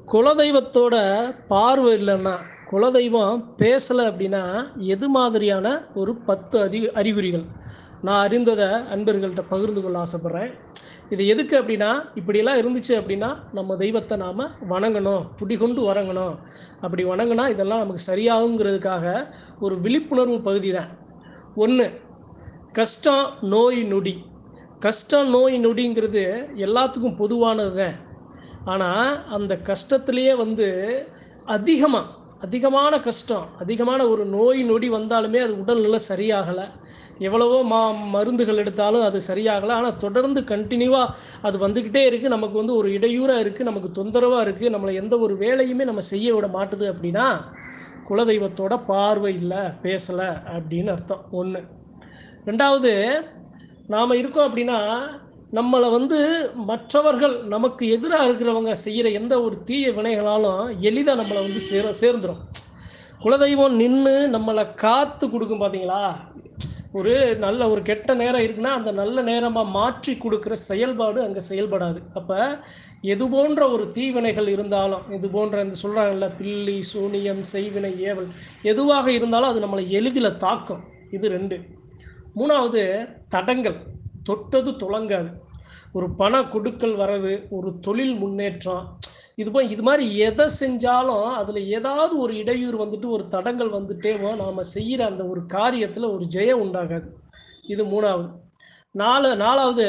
குலதெய்வத்தோட பார்வை இல்லைன்னா குலதெய்வம் பேசலை அப்படின்னா எது மாதிரியான ஒரு பத்து அதி அறிகுறிகள் நான் அறிந்ததை அன்பர்கள்ட்ட பகிர்ந்து கொள்ள ஆசைப்பட்றேன் இது எதுக்கு அப்படின்னா இப்படியெல்லாம் இருந்துச்சு அப்படின்னா நம்ம தெய்வத்தை நாம் வணங்கணும் துடிகொண்டு வணங்கணும் அப்படி வணங்கினா இதெல்லாம் நமக்கு சரியாகுங்கிறதுக்காக ஒரு விழிப்புணர்வு பகுதி தான் ஒன்று கஷ்டம் நோய் நொடி கஷ்டம் நோய் நொடிங்கிறது எல்லாத்துக்கும் பொதுவானது தான் ஆனால் அந்த கஷ்டத்துலேயே வந்து அதிகமாக அதிகமான கஷ்டம் அதிகமான ஒரு நோய் நொடி வந்தாலுமே அது உடல்நிலை சரியாகலை எவ்வளவோ மா மருந்துகள் எடுத்தாலும் அது சரியாகலை ஆனால் தொடர்ந்து கண்டினியூவாக அது வந்துக்கிட்டே இருக்குது நமக்கு வந்து ஒரு இடையூறாக இருக்குது நமக்கு தொந்தரவாக இருக்குது நம்மளை எந்த ஒரு வேலையுமே நம்ம செய்ய விட மாட்டுது அப்படின்னா குலதெய்வத்தோட பார்வை இல்லை பேசலை அப்படின்னு அர்த்தம் ஒன்று ரெண்டாவது நாம் இருக்கோம் அப்படின்னா நம்மளை வந்து மற்றவர்கள் நமக்கு எதிராக இருக்கிறவங்க செய்கிற எந்த ஒரு தீய வினைகளாலும் எளிதாக நம்மளை வந்து சேர சேர்ந்துடும் குலதெய்வம் நின்று நம்மளை காத்து கொடுக்கும் பார்த்தீங்களா ஒரு நல்ல ஒரு கெட்ட நேரம் இருக்குன்னா அந்த நல்ல நேரமாக மாற்றி கொடுக்குற செயல்பாடு அங்கே செயல்படாது அப்போ எது போன்ற ஒரு தீவினைகள் இருந்தாலும் இது போன்ற இந்த சொல்கிறாங்கல்ல பில்லி சூனியம் செய்வினை ஏவல் எதுவாக இருந்தாலும் அது நம்மளை எளிதில் தாக்கும் இது ரெண்டு மூணாவது தடங்கள் தொட்டது துளங்காது ஒரு பண கொடுக்கல் வரவு ஒரு தொழில் முன்னேற்றம் இது போய் இது மாதிரி எதை செஞ்சாலும் அதில் ஏதாவது ஒரு இடையூறு வந்துட்டு ஒரு தடங்கள் வந்துட்டேவோ நாம் செய்கிற அந்த ஒரு காரியத்தில் ஒரு ஜெயம் உண்டாகாது இது மூணாவது நாலு நாலாவது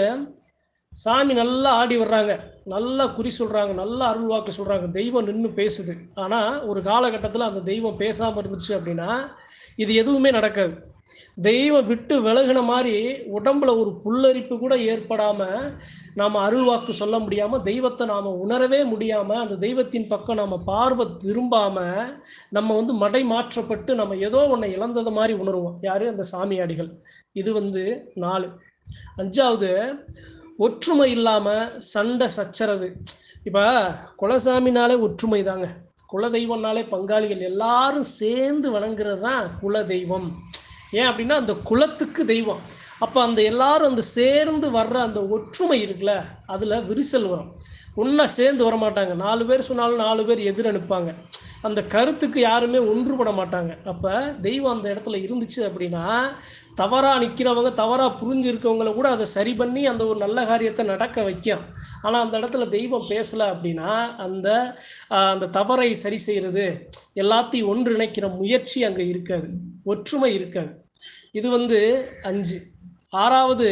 சாமி நல்லா ஆடி வர்றாங்க நல்லா குறி சொல்கிறாங்க நல்லா அருள் வாக்கு சொல்கிறாங்க தெய்வம் நின்று பேசுது ஆனால் ஒரு காலகட்டத்தில் அந்த தெய்வம் பேசாமல் இருந்துச்சு அப்படின்னா இது எதுவுமே நடக்காது தெய்வம் விட்டு விலகின மாதிரி உடம்புல ஒரு புல்லரிப்பு கூட ஏற்படாமல் நாம் அருள்வாக்கு சொல்ல முடியாமல் தெய்வத்தை நாம் உணரவே முடியாமல் அந்த தெய்வத்தின் பக்கம் நாம் பார்வை திரும்பாமல் நம்ம வந்து மடை மாற்றப்பட்டு நம்ம ஏதோ ஒன்றை இழந்தது மாதிரி உணருவோம் யார் அந்த சாமியாடிகள் இது வந்து நாலு அஞ்சாவது ஒற்றுமை இல்லாமல் சண்டை சச்சரவு இப்போ குலசாமினாலே ஒற்றுமை தாங்க குலதெய்வம்னாலே பங்காளிகள் எல்லாரும் சேர்ந்து வணங்குறது தான் குலதெய்வம் ஏன் அப்படின்னா அந்த குலத்துக்கு தெய்வம் அப்போ அந்த எல்லாரும் அந்த சேர்ந்து வர்ற அந்த ஒற்றுமை இருக்குல்ல அதில் விரிசல் வரும் ஒன்றா சேர்ந்து வர மாட்டாங்க நாலு பேர் சொன்னாலும் நாலு பேர் எதிர் அனுப்பாங்க அந்த கருத்துக்கு யாருமே ஒன்றுபட மாட்டாங்க அப்போ தெய்வம் அந்த இடத்துல இருந்துச்சு அப்படின்னா தவறாக நிற்கிறவங்க தவறாக புரிஞ்சிருக்கவங்கள கூட அதை சரி பண்ணி அந்த ஒரு நல்ல காரியத்தை நடக்க வைக்கும் ஆனால் அந்த இடத்துல தெய்வம் பேசலை அப்படின்னா அந்த அந்த தவறை சரி செய்கிறது எல்லாத்தையும் ஒன்றிணைக்கிற முயற்சி அங்கே இருக்காது ஒற்றுமை இருக்காது இது வந்து அஞ்சு ஆறாவது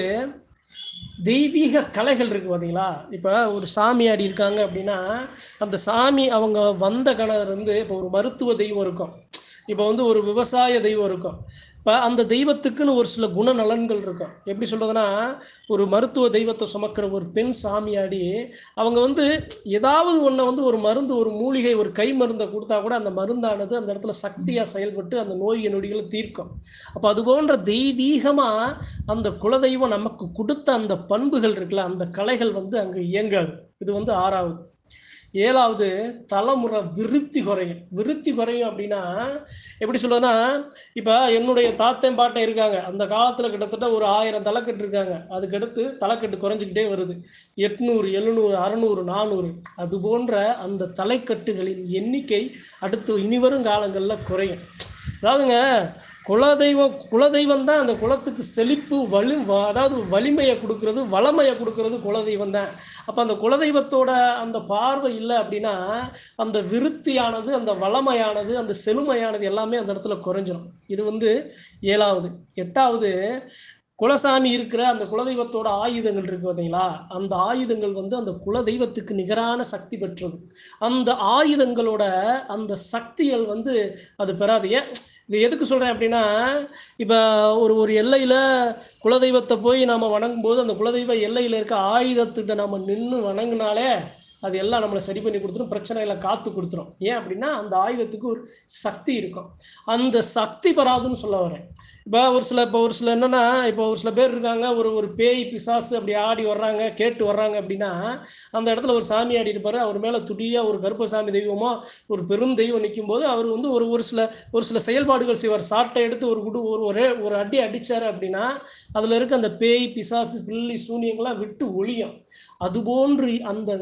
தெய்வீக கலைகள் இருக்குது பார்த்தீங்களா இப்போ ஒரு சாமியாடி இருக்காங்க அப்படின்னா அந்த சாமி அவங்க வந்த கணவர் வந்து இப்போ ஒரு மருத்துவ தெய்வம் இருக்கும் இப்போ வந்து ஒரு விவசாய தெய்வம் இருக்கும் இப்போ அந்த தெய்வத்துக்குன்னு ஒரு சில குணநலன்கள் இருக்கும் எப்படி சொல்கிறதுனா ஒரு மருத்துவ தெய்வத்தை சுமக்கிற ஒரு பெண் சாமியாடி அவங்க வந்து ஏதாவது ஒன்றை வந்து ஒரு மருந்து ஒரு மூலிகை ஒரு கை மருந்தை கொடுத்தா கூட அந்த மருந்தானது அந்த இடத்துல சக்தியாக செயல்பட்டு அந்த நோய் நொடிகளை தீர்க்கும் அப்போ அது போன்ற தெய்வீகமாக அந்த குலதெய்வம் நமக்கு கொடுத்த அந்த பண்புகள் இருக்குல்ல அந்த கலைகள் வந்து அங்கே இயங்காது இது வந்து ஆறாவது ஏழாவது தலைமுறை விருத்தி குறையும் விருத்தி குறையும் அப்படின்னா எப்படி சொல்றதுன்னா இப்போ என்னுடைய தாத்தன் பாட்டன் இருக்காங்க அந்த காலத்தில் கிட்டத்தட்ட ஒரு ஆயிரம் தலைக்கட்டு இருக்காங்க அதுக்கடுத்து தலைக்கட்டு குறைஞ்சிக்கிட்டே வருது எட்நூறு எழுநூறு அறநூறு நானூறு அது போன்ற அந்த தலைக்கட்டுகளின் எண்ணிக்கை அடுத்து இனிவரும் காலங்களில் குறையும் அதாவதுங்க குலதெய்வம் குலதெய்வம் தான் அந்த குலத்துக்கு செழிப்பு வலி அதாவது வலிமையை கொடுக்கறது வளமையை கொடுக்கறது குலதெய்வம் தான் அப்போ அந்த குலதெய்வத்தோட அந்த பார்வை இல்லை அப்படின்னா அந்த விருத்தியானது அந்த வளமையானது அந்த செழுமையானது எல்லாமே அந்த இடத்துல குறைஞ்சிரும் இது வந்து ஏழாவது எட்டாவது குலசாமி இருக்கிற அந்த குலதெய்வத்தோட ஆயுதங்கள் இருக்கு பார்த்தீங்களா அந்த ஆயுதங்கள் வந்து அந்த குலதெய்வத்துக்கு நிகரான சக்தி பெற்றது அந்த ஆயுதங்களோட அந்த சக்திகள் வந்து அது பெறாது ஏன் இது எதுக்கு சொல்கிறேன் அப்படின்னா இப்போ ஒரு ஒரு எல்லையில் குலதெய்வத்தை போய் நாம் வணங்கும்போது அந்த குலதெய்வ எல்லையில் இருக்க ஆயுதத்திட்ட நம்ம நின்று வணங்கினாலே அது எல்லாம் நம்மளை சரி பண்ணி கொடுத்துரும் பிரச்சனைகளை காத்து கொடுத்துரும் ஏன் அப்படின்னா அந்த ஆயுதத்துக்கு ஒரு சக்தி இருக்கும் அந்த சக்தி பெறாதுன்னு சொல்ல வரேன் இப்போ ஒரு சில இப்போ ஒரு சில என்னென்னா இப்போ ஒரு சில பேர் இருக்காங்க ஒரு ஒரு பேய் பிசாசு அப்படி ஆடி வர்றாங்க கேட்டு வர்றாங்க அப்படின்னா அந்த இடத்துல ஒரு சாமி ஆடி இருப்பார் அவர் மேலே துடியாக ஒரு கருப்பசாமி தெய்வமோ ஒரு பெரும் தெய்வம் நிற்கும் போது அவர் வந்து ஒரு ஒரு சில ஒரு சில செயல்பாடுகள் செய்வார் சாட்டை எடுத்து ஒரு குடு ஒரு ஒரே ஒரு அடி அடித்தார் அப்படின்னா அதில் இருக்க அந்த பேய் பிசாசு பில்லி சூனியங்கள்லாம் விட்டு ஒளியும் அதுபோன்று அந்த அந்த சக்தி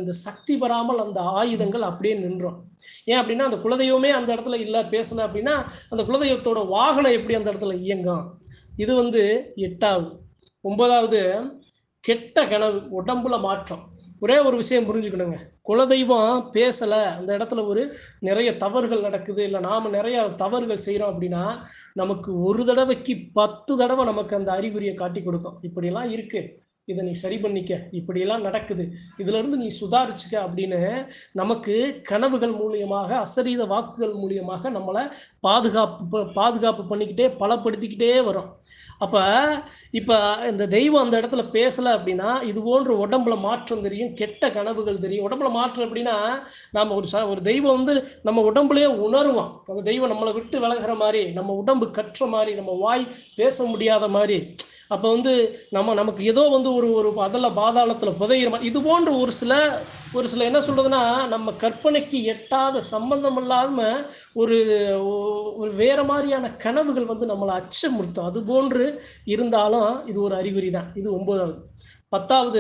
சக்தி பெறாமல் அந்த ஆயுதங்கள் அப்படியே நின்றோம் ஏன் அப்படின்னா அந்த குலதெய்வமே அந்த இடத்துல இல்லை பேசல அப்படின்னா அந்த குலதெய்வத்தோட வாகனம் எப்படி அந்த இடத்துல இயங்கும் இது வந்து எட்டாவது ஒன்பதாவது கெட்ட கனவு உடம்புல மாற்றம் ஒரே ஒரு விஷயம் புரிஞ்சுக்கணுங்க குலதெய்வம் பேசலை அந்த இடத்துல ஒரு நிறைய தவறுகள் நடக்குது இல்லை நாம் நிறைய தவறுகள் செய்கிறோம் அப்படின்னா நமக்கு ஒரு தடவைக்கு பத்து தடவை நமக்கு அந்த அறிகுறியை காட்டி கொடுக்கும் இப்படியெல்லாம் இருக்குது இதை நீ சரி பண்ணிக்க இப்படியெல்லாம் நடக்குது இதிலிருந்து நீ சுதாரிச்சுக்க அப்படின்னு நமக்கு கனவுகள் மூலியமாக அசரீத வாக்குகள் மூலியமாக நம்மளை பாதுகாப்பு ப- பாதுகாப்பு பண்ணிக்கிட்டே பலப்படுத்திக்கிட்டே வரும் அப்போ இப்போ இந்த தெய்வம் அந்த இடத்துல பேசலை அப்படின்னா இது போன்ற உடம்புல மாற்றம் தெரியும் கெட்ட கனவுகள் தெரியும் உடம்புல மாற்றம் அப்படின்னா நாம் ஒரு ச ஒரு தெய்வம் வந்து நம்ம உடம்புலயே உணருவோம் அந்த தெய்வம் நம்மளை விட்டு விலகுற மாதிரி நம்ம உடம்பு கற்ற மாதிரி நம்ம வாய் பேச முடியாத மாதிரி அப்போ வந்து நம்ம நமக்கு ஏதோ வந்து ஒரு ஒரு அதில் பாதாளத்தில் புதையிற மாதிரி இது போன்ற ஒரு சில ஒரு சில என்ன சொல்கிறதுனா நம்ம கற்பனைக்கு எட்டாத சம்பந்தம் இல்லாமல் ஒரு ஒ- ஒரு வேற மாதிரியான கனவுகள் வந்து நம்மளை அச்சமுறுத்தும் அது போன்று இருந்தாலும் இது ஒரு அறிகுறி தான் இது ஒன்பதாவது பத்தாவது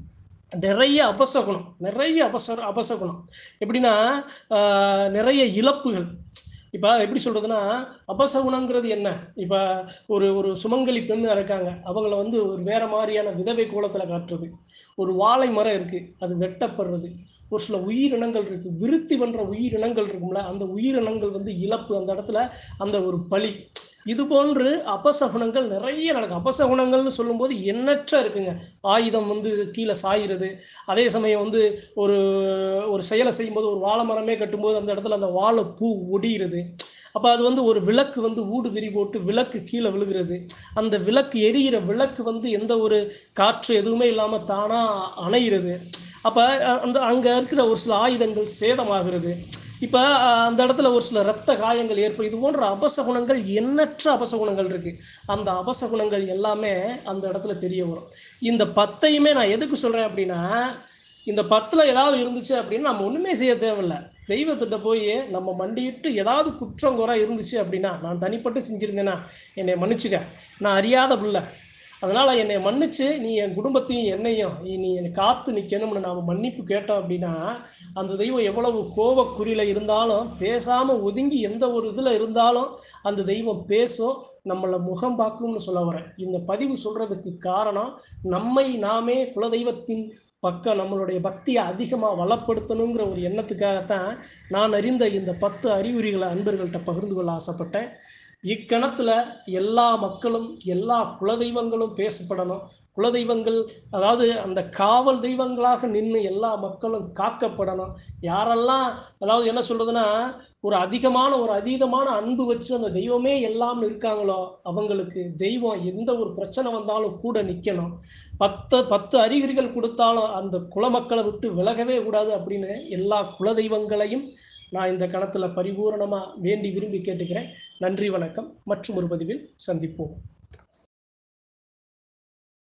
நிறைய அபசகுணம் நிறைய அபச அபசகுணம் எப்படின்னா ஆஹ், நிறைய இழப்புகள் இப்போ எப்படி சொல்கிறதுனா அபசகுணங்கிறது என்ன இப்போ ஒரு ஒரு சுமங்கலி பெண்ணு இருக்காங்க அவங்கள வந்து ஒரு வேற மாதிரியான விதவை கோலத்தில் காட்டுறது ஒரு வாழை மரம் இருக்குது அது வெட்டப்படுறது ஒரு சில உயிரினங்கள் இருக்குது விருத்தி பண்ணுற உயிரினங்கள் இருக்கும்ல அந்த உயிரினங்கள் வந்து இழப்பு அந்த இடத்துல அந்த ஒரு பலி இது போன்று அபசகுணங்கள் நிறைய நடக்கும் அபசகுணங்கள்னு சொல்லும்போது எண்ணற்ற இருக்குங்க ஆயுதம் வந்து கீழே சாயிறது அதே சமயம் வந்து ஒரு ஒரு செயலை செய்யும்போது ஒரு வாழை மரமே கட்டும்போது அந்த இடத்துல அந்த வாழை பூ ஒடிகிறது அப்போ அது வந்து ஒரு விளக்கு வந்து ஊடு திரி போட்டு விளக்கு கீழே விழுகிறது அந்த விளக்கு எரியிற விளக்கு வந்து எந்த ஒரு காற்று எதுவுமே இல்லாமல் தானாக அணைகிறது அப்போ அந்த அங்கே இருக்கிற ஒரு சில ஆயுதங்கள் சேதமாகிறது இப்போ அந்த இடத்துல ஒரு சில இரத்த காயங்கள் ஏற்படும் இது போன்ற அபசகுணங்கள் எண்ணற்ற அபசகுணங்கள் இருக்குது அந்த அபசகுணங்கள் எல்லாமே அந்த இடத்துல தெரிய வரும் இந்த பத்தையுமே நான் எதுக்கு சொல்கிறேன் அப்படின்னா இந்த பத்தில் ஏதாவது இருந்துச்சு அப்படின்னா நம்ம ஒன்றுமே செய்ய தேவையில்ல தெய்வத்திட்ட போய் நம்ம மண்டியிட்டு ஏதாவது குற்றம் குறை இருந்துச்சு அப்படின்னா நான் தனிப்பட்டு செஞ்சுருந்தேன்னா என்னை மன்னிச்சுக்க நான் அறியாத பிள்ளை அதனால் என்னை மன்னிச்சு நீ என் குடும்பத்தையும் என்னையும் நீ என்னை காத்து நிற்கணும்னு நாம் மன்னிப்பு கேட்டோம் அப்படின்னா அந்த தெய்வம் எவ்வளவு கோபக்குறியில் இருந்தாலும் பேசாமல் ஒதுங்கி எந்த ஒரு இதில் இருந்தாலும் அந்த தெய்வம் பேசும் நம்மளை முகம் பார்க்கும்னு சொல்ல வரேன் இந்த பதிவு சொல்கிறதுக்கு காரணம் நம்மை நாமே குலதெய்வத்தின் பக்கம் நம்மளுடைய பக்தியை அதிகமாக வளப்படுத்தணுங்கிற ஒரு எண்ணத்துக்காகத்தான் நான் அறிந்த இந்த பத்து அறிகுறிகளை அன்பர்கள்ட்ட பகிர்ந்து கொள்ள ஆசைப்பட்டேன் இக்கணத்தில் எல்லா மக்களும் எல்லா குலதெய்வங்களும் பேசப்படணும் குலதெய்வங்கள் அதாவது அந்த காவல் தெய்வங்களாக நின்று எல்லா மக்களும் காக்கப்படணும் யாரெல்லாம் அதாவது என்ன சொல்கிறதுனா ஒரு அதிகமான ஒரு அதீதமான அன்பு வச்சு அந்த தெய்வமே எல்லாம்னு இருக்காங்களோ அவங்களுக்கு தெய்வம் எந்த ஒரு பிரச்சனை வந்தாலும் கூட நிற்கணும் பத்து பத்து அறிகுறிகள் கொடுத்தாலும் அந்த குலமக்களை விட்டு விலகவே கூடாது அப்படின்னு எல்லா குலதெய்வங்களையும் நான் இந்த கணத்தில் பரிபூரணமாக வேண்டி விரும்பி கேட்டுக்கிறேன் நன்றி வணக்கம் மற்றும் ஒரு பதிவில் சந்திப்போம்